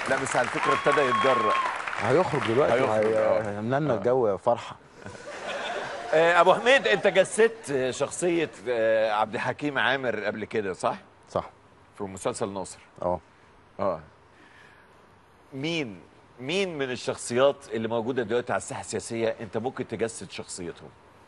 لا بس على فكره ابتدى يتجرأ هيخرج دلوقتي هيخرج، آه. وهي- هيملى لنا الجو فرحه آه، ابو حميد انت جسدت شخصيه آه، عبد الحكيم عامر قبل كده صح صح في مسلسل ناصر اه اه مين مين من الشخصيات اللي موجوده دلوقتي على الساحه السياسيه انت ممكن تجسد شخصيتهم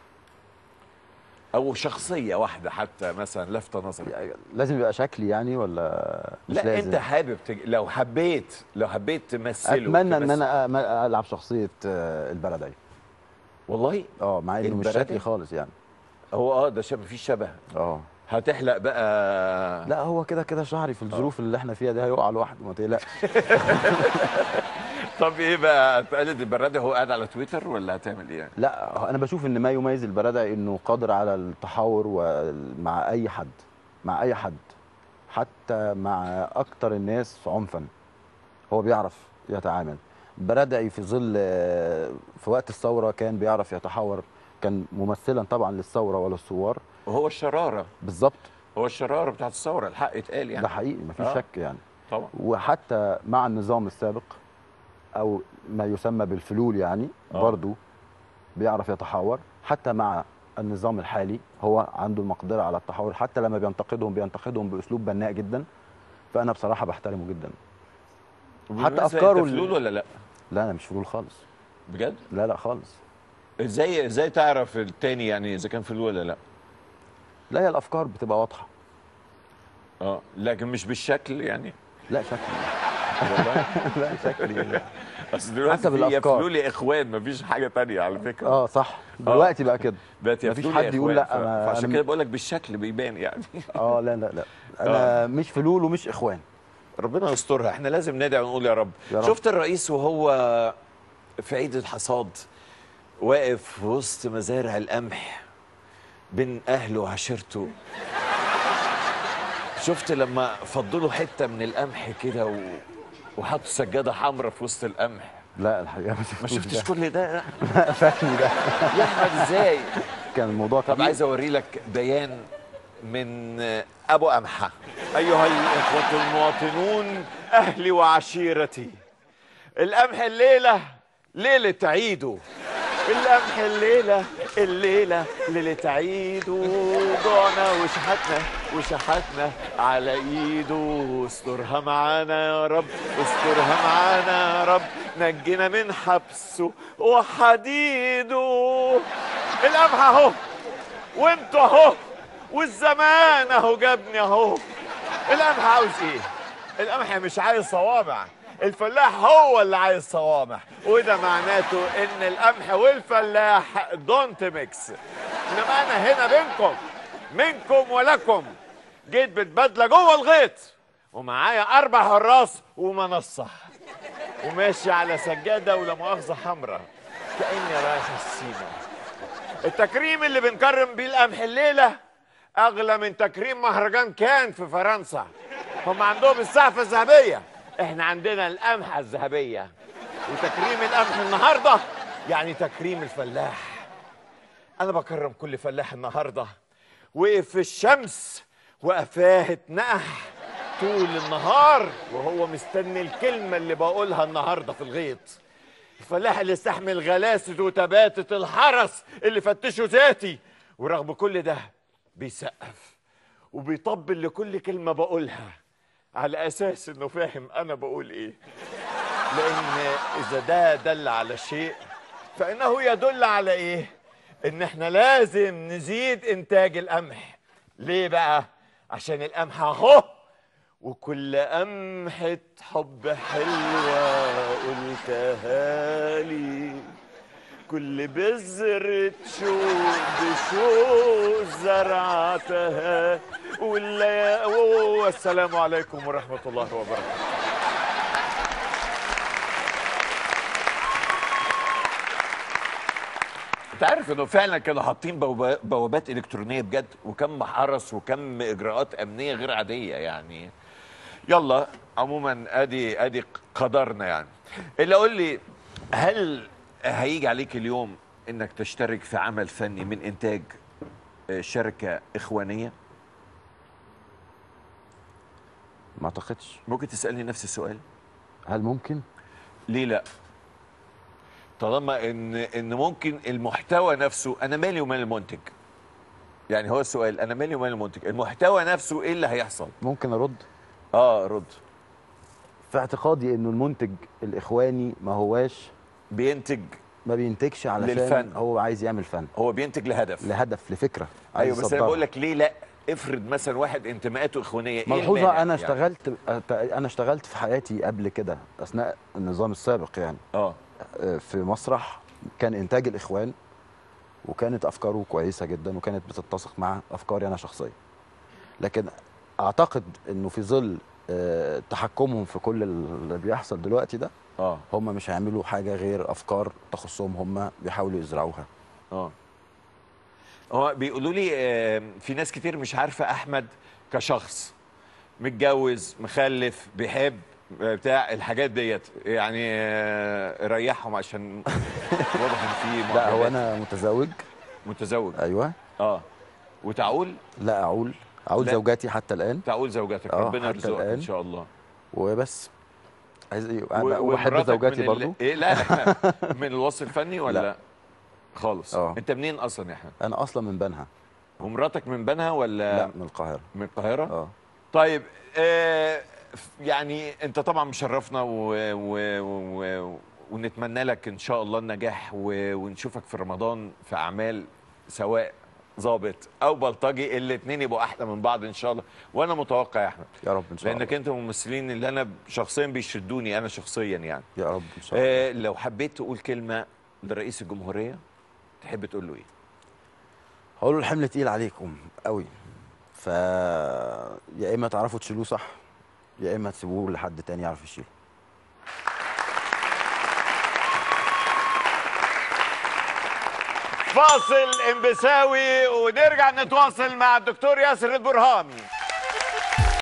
او شخصيه واحده حتى مثلا لافته نظرك يعني لازم يبقى شكلي يعني ولا مش لا لازم انت حابب تج... لو حبيت لو حبيت تمثله اتمنى ان تمثل- انا أ- العب شخصيه آه، البلدي والله اه مع انه مش البلدي؟ شكلي خالص يعني هو اه ده شبه مفيش شبه اه هتحلق بقى لا هو كده كده شعري في الظروف اللي احنا فيها دي هيقع لوحده ما تقلقش طب ايه بقى تقلد البرادة هو قاعد على تويتر ولا هتعمل ايه لا انا بشوف ان ما يميز البرادة انه قادر على التحاور وال- مع اي حد مع اي حد حتى مع اكتر الناس عنفا هو بيعرف يتعامل برادعي في ظل في وقت الثوره كان بيعرف يتحاور كان ممثلا طبعا للثوره وللثوار وهو الشراره بالظبط هو الشراره بتاعت الثوره الحق اتقال يعني ده حقيقي مفيش آه. شك يعني طبعا وحتى مع النظام السابق او ما يسمى بالفلول يعني آه. برضو بيعرف يتحاور حتى مع النظام الحالي هو عنده المقدره على التحاور حتى لما بينتقدهم بينتقدهم باسلوب بناء جدا فانا بصراحه بحترمه جدا بالمناسبة أفكاره انت ال- فلول ولا لا لا انا مش فلول خالص بجد لا لا خالص ازاي ازاي تعرف التاني يعني اذا كان فلول ولا لا لا هي الافكار بتبقى واضحه اه لكن مش بالشكل يعني لا شكلي والله لا شكلي اصل دلوقتي حسب في يا الأفكار. فلول يا اخوان مفيش حاجه تانية على فكره اه صح دلوقتي بقى كده بقت يا مفيش فلول يا حد يقول إخوان. لا، ف- أنا- فعشان أنا كده م- بقول لك بالشكل بيبان يعني اه لا لا لا انا مش فلول ومش اخوان ربنا يسترها احنا لازم ندعي ونقول يا رب. يا رب. شفت الرئيس وهو في عيد الحصاد واقف في وسط مزارع القمح بين اهله وعشيرته شفت لما فضلوا حته من القمح كده و... وحطوا سجاده حمراء في وسط القمح لا الحقيقه ما ما شفتوش شفتش ده. كل ده فاتني ده يا احمد ازاي كان الموضوع طب كبير عايز اوري لك بيان من ابو قمحه ايها الاخوه المواطنون اهلي وعشيرتي القمح الليله ليله عيده القمح الليله الليله ليله عيده ضعنا وشحتنا وشحتنا على ايده استرها معانا يا رب استرها معانا يا رب نجينا من حبسه وحديده القمح اهو وانتوا اهو والزمان اهو جابني اهو القمح عاوز ايه القمح مش عايز صوامع الفلاح هو اللي عايز صوامع وده معناته ان القمح والفلاح دونت ميكس انما انا هنا بينكم منكم ولكم جيت بتبادله جوه الغيط ومعايا اربع حراس ومنصه وماشي على سجاده ولا مؤاخذه حمراء كاني رايح السيما التكريم اللي بنكرم بيه القمح الليله اغلى من تكريم مهرجان كان في فرنسا هم عندهم السقفه الذهبيه احنا عندنا القمحه الذهبيه وتكريم القمح النهارده يعني تكريم الفلاح انا بكرم كل فلاح النهارده وقف في الشمس وقفاه اتنقح طول النهار وهو مستني الكلمه اللي بقولها النهارده في الغيط الفلاح اللي استحمل غلاسة وتباتة الحرس اللي فتشوا ذاتي ورغم كل ده بيسقف وبيطبل لكل كلمة بقولها على أساس إنه فاهم أنا بقول إيه لأن إذا ده دل على شيء فإنه يدل على إيه؟ إن إحنا لازم نزيد إنتاج القمح ليه بقى؟ عشان القمح أهو وكل قمحة حب حلوة قلتها لي كل بذرة شوق بشوق زرعتها والليا والسلام عليكم ورحمة الله وبركاته انت عارف انه فعلا كانوا حاطين بوابا- بوابات الكترونيه بجد وكم حرس وكم اجراءات امنيه غير عاديه يعني يلا عموما ادي ادي قدرنا يعني اللي قول لي هل هيجي عليك اليوم انك تشترك في عمل فني من انتاج آه، شركه اخوانيه ما اعتقدش ممكن تسالني نفس السؤال هل ممكن ليه لا طالما ان ان ممكن المحتوى نفسه انا مالي ومال المنتج يعني هو السؤال انا مالي ومال المنتج المحتوى نفسه ايه اللي هيحصل ممكن ارد اه رد في اعتقادي انه المنتج الاخواني ما هواش بينتج ما بينتجش علشان للفن. هو عايز يعمل فن هو بينتج لهدف لهدف لفكره عايز ايوه بس انا يصدرها. بقول لك ليه لا افرض مثلا واحد انتماءاته اخوانيه ايه ملحوظه المانع انا يعني؟ اشتغلت انا اشتغلت في حياتي قبل كده اثناء النظام السابق يعني اه آه، في مسرح كان انتاج الاخوان وكانت افكاره كويسه جدا وكانت بتتسق مع افكاري انا شخصيا لكن اعتقد انه في ظل آه، تحكمهم في كل اللي بيحصل دلوقتي ده اه هم مش هيعملوا حاجه غير افكار تخصهم هم بيحاولوا يزرعوها اه هو بيقولوا لي آه، في ناس كتير مش عارفه احمد كشخص متجوز مخلف بيحب آه، بتاع الحاجات ديت يعني آه، ريحهم عشان واضح ان في لا هو معجبات. انا متزوج متزوج ايوه اه وتعول لا اعول اعول لا. زوجاتي حتى الان تعول زوجاتك آه، ربنا حتى يرزقك ان الآن. شاء الله وبس عايز ايه و- وبحب ومراتك زوجاتي من برضو ال... ايه لا احنا من الوصف الفني ولا لا. خالص آه. انت منين اصلا يا احمد انا اصلا من بنها ومراتك من بنها ولا لا من القاهره من القاهره اه طيب آه يعني انت طبعا مشرفنا و... و... و... ونتمنى لك ان شاء الله النجاح و... ونشوفك في رمضان في اعمال سواء ظابط او بلطجي الاثنين يبقوا احلى من بعض ان شاء الله وانا متوقع يا احمد يا رب ان شاء لانك الله انت من الممثلين اللي انا شخصيا بيشدوني انا شخصيا يعني يا رب ان شاء الله آه لو حبيت تقول كلمه لرئيس الجمهوريه تحب تقول له ايه هقول له الحمل تقيل عليكم قوي ف يا اما تعرفوا تشيلوه صح يا اما تسيبوه لحد تاني يعرف يشيله فاصل انبساوي ونرجع نتواصل مع الدكتور ياسر البرهامي